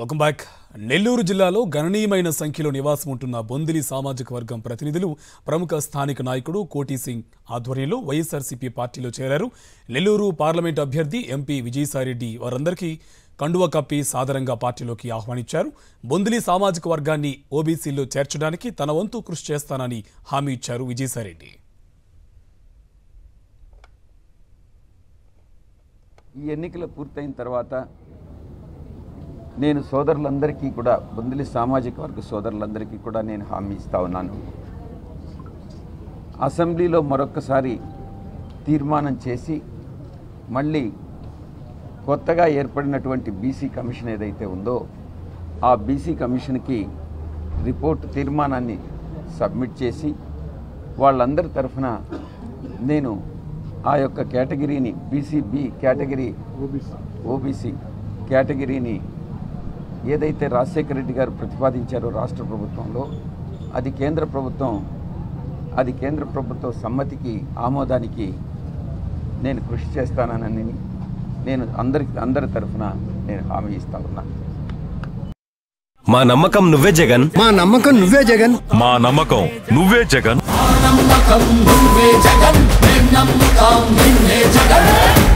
welcome back Nellore జిల్లాలో గణనీయమైన సంఖ్యలో నివాసం ఉంటున్న బొందిలి సామాజిక వర్గం ప్రతినిధులు ప్రముఖ స్థానిక నాయకుడు కోటి సింగ్ ఆధ్వర్యంలో వైఎస్ఆర్సీపీ పార్టీలో చేరారు నెల్లూరు పార్లమెంట్ అభ్యర్థి ఎంపీ విజయసాయిరెడ్డి వారందరికీ కండువ కప్పి సాదరంగా పార్టీలోకి ఆహ్వానించారు బొందిలి సామాజిక వర్గాన్ని ఓబీసీలో చేర్చడానికి తన వంతు కృషి చేస్తానని హామీ ఇచ్చారు విజయసాయిరెడ్డి ఈ ఎన్నికలు పూర్తయిన తర్వాత నేను సోదరులందరికీ కూడా బొందిలి సామాజిక వర్గ సోదరులందరికీ కూడా నేను హామీ ఇస్తా ఉన్నాను అసెంబ్లీలో మరొక్కసారి తీర్మానం చేసి మళ్ళీ కొత్తగా ఏర్పడినటువంటి బీసీ కమిషన్ ఏదైతే ఉందో ఆ బీసీ కమిషన్కి రిపోర్ట్ తీర్మానాన్ని సబ్మిట్ చేసి వాళ్ళందరి తరఫున నేను ఆ యొక్క కేటగిరీని బీసీబీ కేటగిరీ ఓబీసీ కేటగిరీని ఏదైతే రాజశేఖర రెడ్డి గారు ప్రతిపాదించారో రాష్ట్ర ప్రభుత్వంలో అది కేంద్ర ప్రభుత్వం అది కేంద్ర ప్రభుత్వ సమ్మతికి ఆమోదానికి నేను కృషి చేస్తానని నేను అందరి అందరి తరఫున నేను హామీ ఇస్తా ఉన్నాను మా నమ్మకం నువ్వే జగన్ మా నమ్మకం నువ్వే జగన్ మా నమ్మకం నువ్వే జగన్ నమ్మకం నువ్వే జగన్ మేం నమ్ముతాం నిన్నే జగన్